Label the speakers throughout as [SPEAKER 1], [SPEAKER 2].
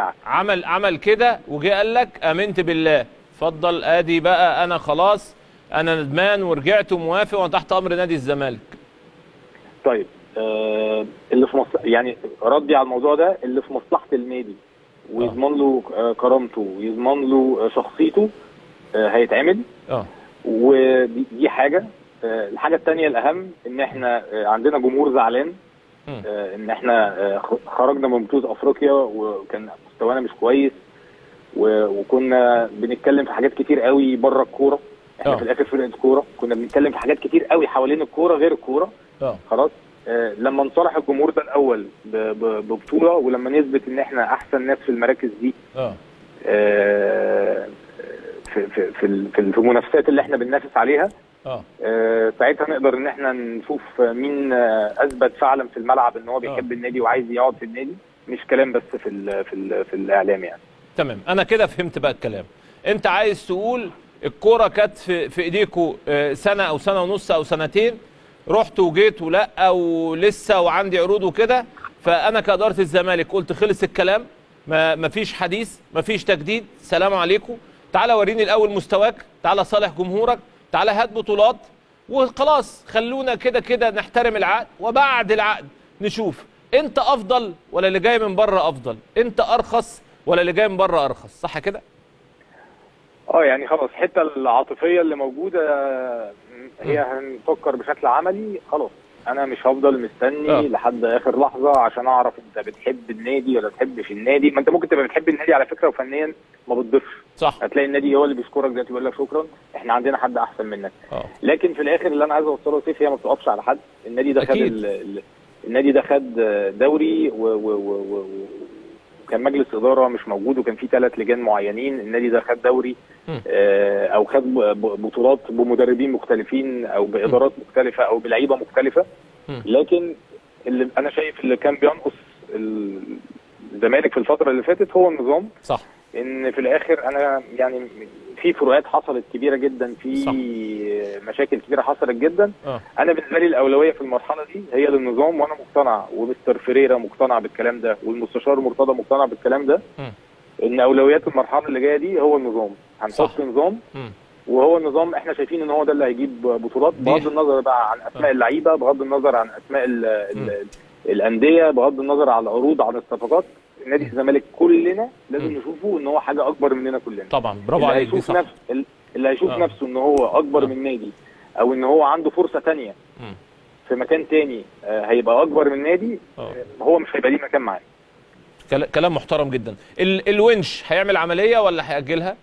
[SPEAKER 1] عمل عمل كده وجه قال لك امنت بالله اتفضل ادي بقى انا خلاص انا ندمان ورجعت وموافق وانا تحت امر نادي الزمالك
[SPEAKER 2] طيب آه اللي في مصلحة يعني ردي على الموضوع ده اللي في مصلحه النادي ويضمن له آه كرامته ويضمن له آه شخصيته آه هيتعمل
[SPEAKER 1] اه
[SPEAKER 2] ودي دي حاجه آه الحاجه الثانيه الاهم ان احنا آه عندنا جمهور زعلان
[SPEAKER 1] مم.
[SPEAKER 2] آه ان احنا آه خ- خرجنا من بطوله افريقيا وكان مستوانا مش كويس و- وكنا بنتكلم في حاجات كتير قوي بره الكوره احنا
[SPEAKER 1] آه.
[SPEAKER 2] في الاخر فرقه كوره كنا بنتكلم في حاجات كتير قوي حوالين الكوره غير الكوره
[SPEAKER 1] اه
[SPEAKER 2] خلاص آه لما نصالح الجمهور ده الاول ب- ب- ببطوله ولما نثبت ان احنا احسن ناس في المراكز دي
[SPEAKER 1] اه
[SPEAKER 2] آه في في في ال- في المنافسات اللي احنا بننافس عليها
[SPEAKER 1] اه
[SPEAKER 2] آه، ساعتها نقدر ان احنا نشوف مين آه، اثبت فعلا في الملعب ان هو بيحب النادي وعايز يقعد في النادي مش كلام بس في ال في ال في الاعلام يعني
[SPEAKER 1] تمام انا كده فهمت بقى الكلام انت عايز تقول الكوره كانت في في ايديكوا آه، سنه او سنه ونص او سنتين رحت وجيت ولا ولسه وعندي عروض وكده فانا كاداره الزمالك قلت خلص الكلام ما مفيش حديث مفيش تجديد سلام عليكم تعالى وريني الاول مستواك تعالى صالح جمهورك تعالى هات بطولات وخلاص خلونا كده كده نحترم العقد وبعد العقد نشوف انت افضل ولا اللي جاي من بره افضل انت ارخص ولا اللي جاي من بره ارخص صح كده
[SPEAKER 2] اه يعني خلاص الحته العاطفيه اللي موجوده آه، هي هنفكر بشكل عملي خلاص انا مش هفضل مستني
[SPEAKER 1] آه.
[SPEAKER 2] لحد اخر لحظه عشان اعرف انت بتحب النادي ولا بتحبش النادي ما انت ممكن تبقى بتحب النادي على فكره وفنيا ما بتضيفش
[SPEAKER 1] صح
[SPEAKER 2] هتلاقي النادي هو اللي بيشكرك دلوقتي يقول لك شكرا احنا عندنا حد احسن منك
[SPEAKER 1] اه
[SPEAKER 2] لكن في الاخر اللي انا عايز اوصله سيف هي ما بتقفش على حد النادي ده خد
[SPEAKER 1] أكيد.
[SPEAKER 2] ال- ال- النادي ده خد دوري و- و- و- و- وكان مجلس اداره مش موجود وكان في ثلاث لجان معينين النادي ده خد دوري
[SPEAKER 1] مم.
[SPEAKER 2] آه، او خد ب- ب- بطولات بمدربين مختلفين او بادارات مختلفه او بلعيبه مختلفه
[SPEAKER 1] مم.
[SPEAKER 2] لكن اللي انا شايف اللي كان بينقص ال- الزمالك في الفتره اللي فاتت هو النظام
[SPEAKER 1] صح
[SPEAKER 2] ان في الاخر انا يعني في فروقات حصلت كبيره جدا في
[SPEAKER 1] صح.
[SPEAKER 2] مشاكل كبيره حصلت جدا
[SPEAKER 1] اه
[SPEAKER 2] انا بالنسبه لي الاولويه في المرحله دي هي للنظام وانا مقتنع ومستر فيريرا مقتنع بالكلام ده والمستشار مرتضى مقتنع بالكلام ده
[SPEAKER 1] مم.
[SPEAKER 2] ان اولويات المرحله اللي جايه دي هو النظام هنحط
[SPEAKER 1] صح.
[SPEAKER 2] نظام
[SPEAKER 1] مم.
[SPEAKER 2] وهو النظام احنا شايفين ان هو ده اللي هيجيب بطولات
[SPEAKER 1] دي-
[SPEAKER 2] بغض النظر بقى عن اسماء
[SPEAKER 1] آه.
[SPEAKER 2] اللعيبه بغض النظر عن اسماء ال ال الانديه بغض النظر عن العروض عن الصفقات نادي الزمالك كلنا لازم
[SPEAKER 1] مم.
[SPEAKER 2] نشوفه ان هو حاجه اكبر مننا كلنا
[SPEAKER 1] طبعا برافو
[SPEAKER 2] اللي
[SPEAKER 1] عليك دي
[SPEAKER 2] هيشوف
[SPEAKER 1] صح
[SPEAKER 2] نفس اللي هيشوف
[SPEAKER 1] آه.
[SPEAKER 2] نفسه ان هو اكبر
[SPEAKER 1] آه.
[SPEAKER 2] من نادي او ان هو عنده فرصه تانية
[SPEAKER 1] مم.
[SPEAKER 2] في مكان تاني آه، هيبقى اكبر من نادي
[SPEAKER 1] اه
[SPEAKER 2] آه، هو مش هيبقى ليه مكان معاه
[SPEAKER 1] كلا- كلام محترم جدا ال الونش هيعمل عمليه ولا هيأجلها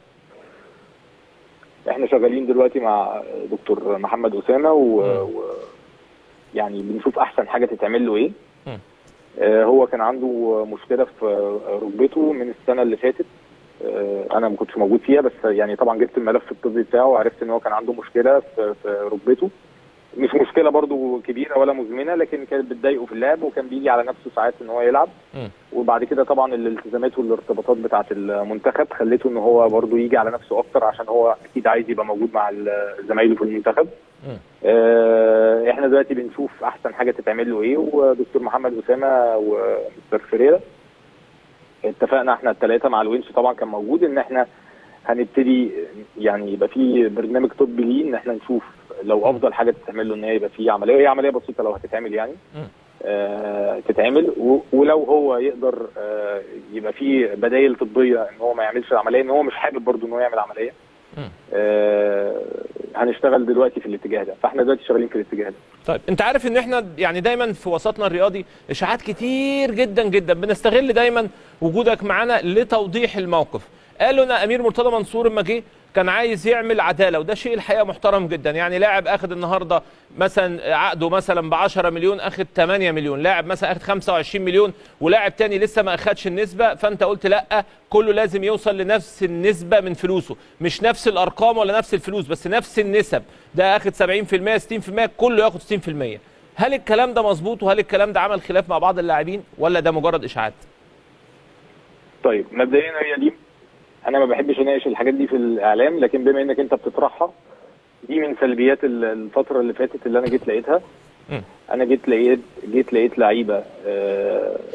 [SPEAKER 2] احنا شغالين دلوقتي مع دكتور محمد اسامه و...
[SPEAKER 1] مم.
[SPEAKER 2] و... يعني بنشوف احسن حاجه تتعمل له ايه
[SPEAKER 1] مم.
[SPEAKER 2] آه، هو كان عنده مشكله في ركبته من السنه اللي فاتت آه، انا ما كنتش موجود فيها بس يعني طبعا جبت الملف الطبي بتاعه وعرفت ان هو كان عنده مشكله في في ركبته مش مشكله برضو كبيره ولا مزمنه لكن كانت بتضايقه في اللعب وكان بيجي على نفسه ساعات ان هو يلعب
[SPEAKER 1] مم.
[SPEAKER 2] وبعد كده طبعا الالتزامات والارتباطات بتاعه المنتخب خلته ان هو برضو يجي على نفسه اكتر عشان هو اكيد عايز يبقى موجود مع ال- زمايله في المنتخب
[SPEAKER 1] مم.
[SPEAKER 2] آه، احنا دلوقتي بنشوف احسن حاجه تتعمل له ايه ودكتور محمد اسامه ومستر فريرا اتفقنا احنا الثلاثه مع الونش طبعا كان موجود ان احنا هنبتدي يعني يبقى في برنامج طبي ليه ان احنا نشوف لو افضل حاجه تتعمل له ان هي يبقى في عمليه هي عمليه بسيطه لو هتتعمل يعني
[SPEAKER 1] مم.
[SPEAKER 2] آه تتعمل و- ولو هو يقدر آه يبقى في بدائل طبيه ان هو ما يعملش العمليه ان هو مش حابب برضه ان هو يعمل عمليه
[SPEAKER 1] مم.
[SPEAKER 2] آه هنشتغل دلوقتي في الاتجاه ده فاحنا دلوقتي شغالين في الاتجاه ده
[SPEAKER 1] طيب انت عارف ان احنا يعني دايما في وسطنا الرياضي اشاعات كتير جدا جدا بنستغل دايما وجودك معانا لتوضيح الموقف قالوا ان امير مرتضى منصور لما جه كان عايز يعمل عداله وده شيء الحقيقه محترم جدا يعني لاعب اخد النهارده مثلا عقده مثلا ب 10 مليون اخد 8 مليون لاعب مثلا اخد 25 مليون ولاعب تاني لسه ما اخدش النسبه فانت قلت لا كله لازم يوصل لنفس النسبه من فلوسه مش نفس الارقام ولا نفس الفلوس بس نفس النسب ده اخد 70% 60% كله ياخد 60% هل الكلام ده مظبوط وهل الكلام ده عمل خلاف مع بعض اللاعبين ولا ده مجرد اشاعات
[SPEAKER 2] طيب مبدئيا هي دي انا ما بحبش اناقش الحاجات دي في الاعلام لكن بما انك انت بتطرحها دي من سلبيات ال- الفتره اللي فاتت اللي انا جيت لقيتها
[SPEAKER 1] مم.
[SPEAKER 2] انا جيت لقيت جيت لقيت لعيبه آه،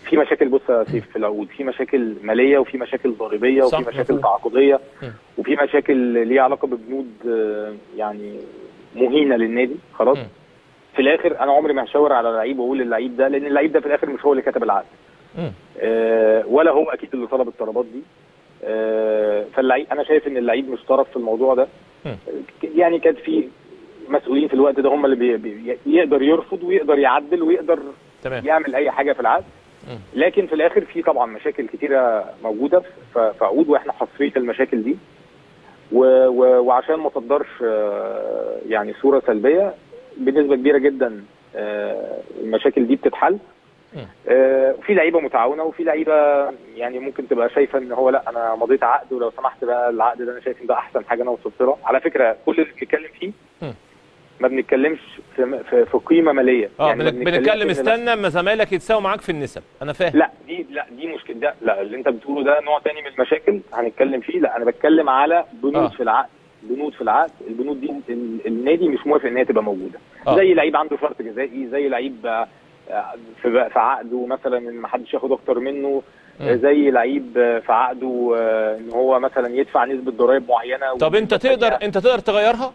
[SPEAKER 2] في مشاكل بص يا سيف في العقود في مشاكل ماليه وفي مشاكل ضريبيه
[SPEAKER 1] صح،
[SPEAKER 2] وفي مشاكل
[SPEAKER 1] مفهوم.
[SPEAKER 2] تعاقديه
[SPEAKER 1] م.
[SPEAKER 2] وفي مشاكل ليها علاقه ببنود آه، يعني مهينه للنادي خلاص
[SPEAKER 1] م.
[SPEAKER 2] في الاخر انا عمري ما هشاور على لعيب واقول اللعيب ده لان اللعيب ده في الاخر مش هو اللي كتب العقد
[SPEAKER 1] مم.
[SPEAKER 2] آه، ولا هو اكيد اللي طلب الطلبات دي آه، فاللعيب انا شايف ان اللعيب مش طرف في الموضوع ده
[SPEAKER 1] مم.
[SPEAKER 2] يعني كانت في مسؤولين في الوقت ده هم اللي بي بي يقدر يرفض ويقدر يعدل ويقدر
[SPEAKER 1] تمام
[SPEAKER 2] يعمل اي حاجه في العقد
[SPEAKER 1] مم.
[SPEAKER 2] لكن في الاخر في طبعا مشاكل كتيره موجوده في في عقود واحنا حاصرين في المشاكل دي و و وعشان ما تصدرش آه، يعني صوره سلبيه بنسبه كبيره جدا آه، المشاكل دي بتتحل
[SPEAKER 1] مم.
[SPEAKER 2] آه، في لعيبه متعاونه وفي لعيبه يعني ممكن تبقى شايفه ان هو لا انا مضيت عقد ولو سمحت بقى العقد ده انا شايف ان ده احسن حاجه انا وصلت لها على فكره كل اللي بنتكلم فيه
[SPEAKER 1] مم.
[SPEAKER 2] ما بنتكلمش في في, في قيمه ماليه
[SPEAKER 1] اه
[SPEAKER 2] يعني ما
[SPEAKER 1] بنت-
[SPEAKER 2] بنتكلمش
[SPEAKER 1] بنتكلم
[SPEAKER 2] إن لا-
[SPEAKER 1] استنى اما زمايلك يتساووا معاك في النسب انا فاهم
[SPEAKER 2] لا دي لا دي مشكله ده لا اللي انت بتقوله ده نوع تاني من المشاكل هنتكلم فيه لا انا بتكلم على بنود
[SPEAKER 1] آه.
[SPEAKER 2] في العقد بنود في العقد البنود دي ال- النادي مش موافق ان هي تبقى موجوده
[SPEAKER 1] آه.
[SPEAKER 2] زي لعيب عنده شرط جزائي زي لعيب آه، آه، في في عقده مثلا ان ما حدش ياخد اكتر منه
[SPEAKER 1] مم.
[SPEAKER 2] آه، زي لعيب آه، في عقده آه، ان هو مثلا يدفع نسبه ضرائب معينه
[SPEAKER 1] طب انت تقدر انت تقدر تغيرها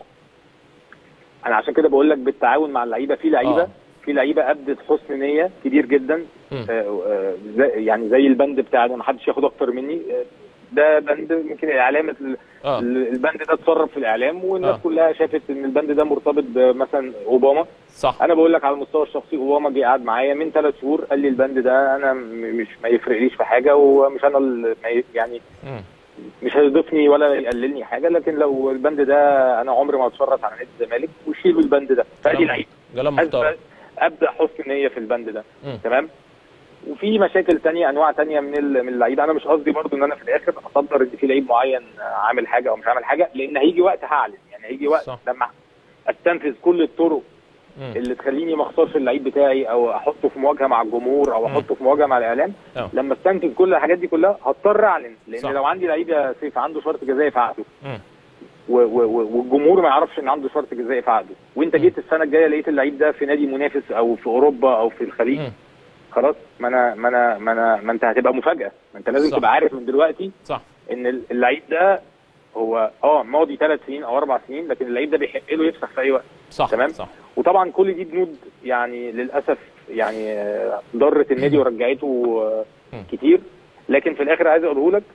[SPEAKER 2] انا عشان كده بقول لك بالتعاون مع اللعيبه في لعيبه
[SPEAKER 1] آه.
[SPEAKER 2] في لعيبه ابدت حسن نيه كبير جدا
[SPEAKER 1] مم.
[SPEAKER 2] آه، آه، زي- يعني زي البند بتاع ده ما حدش ياخد اكتر مني آه، ده بند يمكن الاعلام ال-
[SPEAKER 1] اه
[SPEAKER 2] ال- البند ده اتصرف في الاعلام والناس
[SPEAKER 1] آه.
[SPEAKER 2] كلها شافت ان البند ده مرتبط بمثلا اوباما
[SPEAKER 1] صح
[SPEAKER 2] انا بقول لك على المستوى الشخصي اوباما جه قعد معايا من ثلاث شهور قال لي البند ده انا م- مش ما يفرقليش في حاجه ومش انا ال- ما ي- يعني
[SPEAKER 1] مم.
[SPEAKER 2] مش هيضيفني ولا يقللني حاجه لكن لو البند ده انا عمري ما هتفرج على نادي الزمالك وشيلوا البند ده فادي
[SPEAKER 1] كلام
[SPEAKER 2] لعيب
[SPEAKER 1] كلام محترم
[SPEAKER 2] أبدأ- ابدا حسن نيه في البند ده
[SPEAKER 1] مم.
[SPEAKER 2] تمام وفي مشاكل تانية انواع تانية من ال- من اللعيبه انا مش قصدي برضو ان انا في الاخر اصدر ان في لعيب معين عامل حاجه او مش عامل حاجه لان هيجي وقت هعلن يعني هيجي وقت
[SPEAKER 1] صح.
[SPEAKER 2] لما استنفذ كل الطرق
[SPEAKER 1] مم.
[SPEAKER 2] اللي تخليني ما اخسرش اللعيب بتاعي او احطه في مواجهه مع الجمهور او
[SPEAKER 1] مم.
[SPEAKER 2] احطه في مواجهه مع الاعلام
[SPEAKER 1] اه
[SPEAKER 2] لما استنفذ كل الحاجات دي كلها هضطر اعلن لان
[SPEAKER 1] صح.
[SPEAKER 2] لو عندي لعيب يا سيف عنده شرط جزائي في عقده
[SPEAKER 1] مم.
[SPEAKER 2] و- و- و- والجمهور ما يعرفش ان عنده شرط جزائي في عقده وانت
[SPEAKER 1] مم.
[SPEAKER 2] جيت السنه الجايه لقيت اللعيب ده في نادي منافس او في اوروبا او في الخليج
[SPEAKER 1] مم.
[SPEAKER 2] خلاص ما انا ما انا ما انا ما انت هتبقى مفاجاه ما انت لازم
[SPEAKER 1] صح.
[SPEAKER 2] تبقى عارف من دلوقتي
[SPEAKER 1] صح
[SPEAKER 2] ان ال- اللعيب ده هو اه ماضي ثلاث سنين او اربع سنين لكن اللعيب ده بيحق له يفسخ في اي وقت
[SPEAKER 1] صح
[SPEAKER 2] تمام.
[SPEAKER 1] صح
[SPEAKER 2] وطبعا كل دي بنود يعني للاسف يعني آه، ضرت النادي ورجعته آه،
[SPEAKER 1] مم.
[SPEAKER 2] كتير لكن في الاخر عايز اقوله لك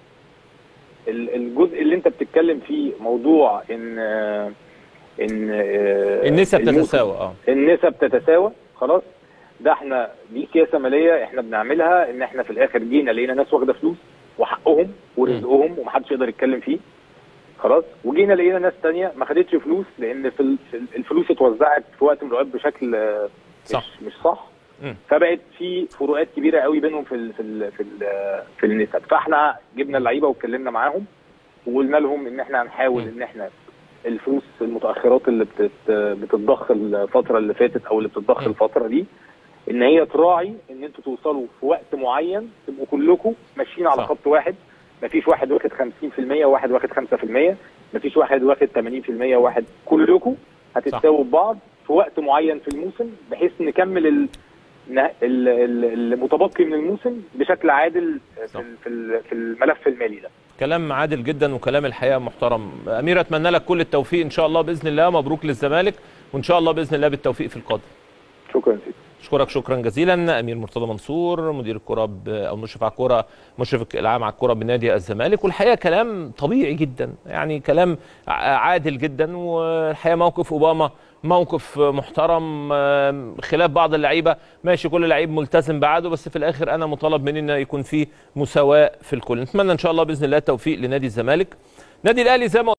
[SPEAKER 2] ال- الجزء اللي انت بتتكلم فيه موضوع ان آه، ان آه،
[SPEAKER 1] النسب
[SPEAKER 2] الموسم-
[SPEAKER 1] تتساوى اه
[SPEAKER 2] النسب تتساوى خلاص ده احنا دي سياسه ماليه احنا بنعملها ان احنا في الاخر جينا لقينا ناس واخده فلوس وحقهم ورزقهم ومحدش يقدر يتكلم فيه خلاص وجينا لقينا ناس تانية ما خدتش فلوس لان في ال- في ال- الفلوس اتوزعت في وقت من الاوقات بشكل آه،
[SPEAKER 1] صح.
[SPEAKER 2] مش, مش صح
[SPEAKER 1] مم.
[SPEAKER 2] فبقت في فروقات كبيره قوي بينهم في ال في ال في, ال في النسب فاحنا جبنا اللعيبه واتكلمنا معاهم وقلنا لهم ان احنا هنحاول
[SPEAKER 1] مم.
[SPEAKER 2] ان احنا الفلوس المتاخرات اللي بتت بتتضخ الفتره اللي فاتت او اللي بتتضخ
[SPEAKER 1] مم.
[SPEAKER 2] الفتره دي ان هي تراعي ان انتوا توصلوا في وقت معين تبقوا كلكم ماشيين على
[SPEAKER 1] صح.
[SPEAKER 2] خط واحد مفيش واحد واخد 50% وواحد واخد 5% مفيش واحد واخد 80% وواحد كلكم هتتساووا ببعض في وقت معين في الموسم بحيث نكمل ال... ن- ال- ال- المتبقي من الموسم بشكل عادل في
[SPEAKER 1] صح.
[SPEAKER 2] ال- في ال- في الملف المالي ده
[SPEAKER 1] كلام عادل جدا وكلام الحقيقه محترم امير اتمنى لك كل التوفيق ان شاء الله باذن الله مبروك للزمالك وان شاء الله باذن الله بالتوفيق في القادم
[SPEAKER 2] شكرا سيدي
[SPEAKER 1] اشكرك شكرا جزيلا امير مرتضى منصور مدير الكره ب- او مشرف على الكره مشرف العام على الكره بنادي الزمالك والحقيقه كلام طبيعي جدا يعني كلام ع- عادل جدا والحقيقه موقف اوباما موقف محترم آم، خلاف بعض اللعيبه ماشي كل لعيب ملتزم بعده بس في الاخر انا مطالب مني ان يكون في مساواه في الكل نتمنى ان شاء الله باذن الله التوفيق لنادي الزمالك نادي الاهلي زي ما